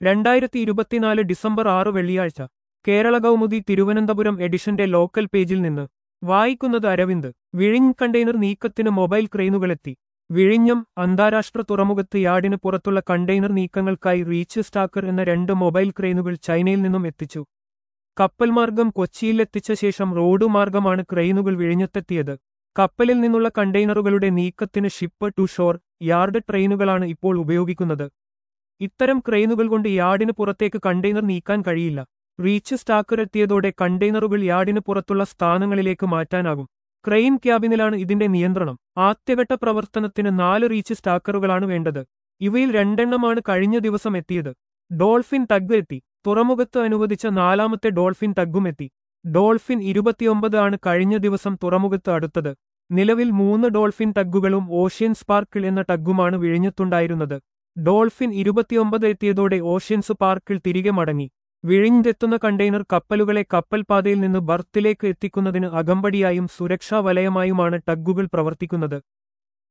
രണ്ടായിരത്തി ഇരുപത്തിനാല് ഡിസംബർ ആറ് വെള്ളിയാഴ്ച കേരള കൗമുദി തിരുവനന്തപുരം എഡിഷന്റെ ലോക്കൽ പേജിൽ നിന്ന് വായിക്കുന്നത് അരവിന്ദ് വിഴിഞ്ഞ് കണ്ടെയ്നർ നീക്കത്തിന് മൊബൈൽ ക്രെയിനുകളെത്തി വിഴിഞ്ഞം അന്താരാഷ്ട്ര തുറമുഖത്ത് യാർഡിന് പുറത്തുള്ള കണ്ടെയ്നർ നീക്കങ്ങൾക്കായി റീച്ച് സ്റ്റാക്കർ എന്ന രണ്ട് മൊബൈൽ ക്രെയിനുകൾ ചൈനയിൽ നിന്നും എത്തിച്ചു കപ്പൽ മാർഗം കൊച്ചിയിലെത്തിച്ച ശേഷം റോഡ് മാർഗമാണ് ക്രെയിനുകൾ വിഴിഞ്ഞത്തെത്തിയത് കപ്പലിൽ നിന്നുള്ള കണ്ടെയ്നറുകളുടെ നീക്കത്തിന് ഷിപ്പ് ടു ഷോർ യാർഡ് ട്രെയിനുകളാണ് ഇപ്പോൾ ഉപയോഗിക്കുന്നത് ഇത്തരം ക്രെയിനുകൾ കൊണ്ട് യാർഡിന് പുറത്തേക്ക് കണ്ടെയ്നർ നീക്കാൻ കഴിയില്ല റീച്ച് സ്റ്റാക്കർ എത്തിയതോടെ കണ്ടെയ്നറുകൾ യാർഡിന് പുറത്തുള്ള സ്ഥാനങ്ങളിലേക്ക് മാറ്റാനാകും ക്രെയിൻ ക്യാബിനിലാണ് ഇതിന്റെ നിയന്ത്രണം ആദ്യഘട്ട പ്രവർത്തനത്തിന് നാല് റീച്ച് സ്റ്റാക്കറുകളാണ് വേണ്ടത് ഇവയിൽ രണ്ടെണ്ണമാണ് കഴിഞ്ഞ ദിവസം എത്തിയത് ഡോൾഫിൻ ടഗ് എത്തി തുറമുഖത്ത് അനുവദിച്ച നാലാമത്തെ ഡോൾഫിൻ ടഗും എത്തി ഡോൾഫിൻ ഇരുപത്തിയൊമ്പത് ആണ് കഴിഞ്ഞ ദിവസം തുറമുഖത്ത് അടുത്തത് നിലവിൽ മൂന്ന് ഡോൾഫിൻ ടഗുകളും ഓഷ്യൻ സ്പാർക്കിൾ എന്ന ടഗുമാണ് വിഴിഞ്ഞത്തുണ്ടായിരുന്നത് ഡോൾഫിൻ ഇരുപത്തിയൊമ്പത് എത്തിയതോടെ ഓഷ്യൻസ് പാർക്കിൾ തിരികെ മടങ്ങി വിഴിഞ്ഞെത്തുന്ന കണ്ടെയ്നർ കപ്പലുകളെ കപ്പൽപാതയിൽ നിന്ന് ബർത്തിലേക്ക് എത്തിക്കുന്നതിന് അകമ്പടിയായും സുരക്ഷാ വലയമായുമാണ് ടഗുകൾ പ്രവർത്തിക്കുന്നത്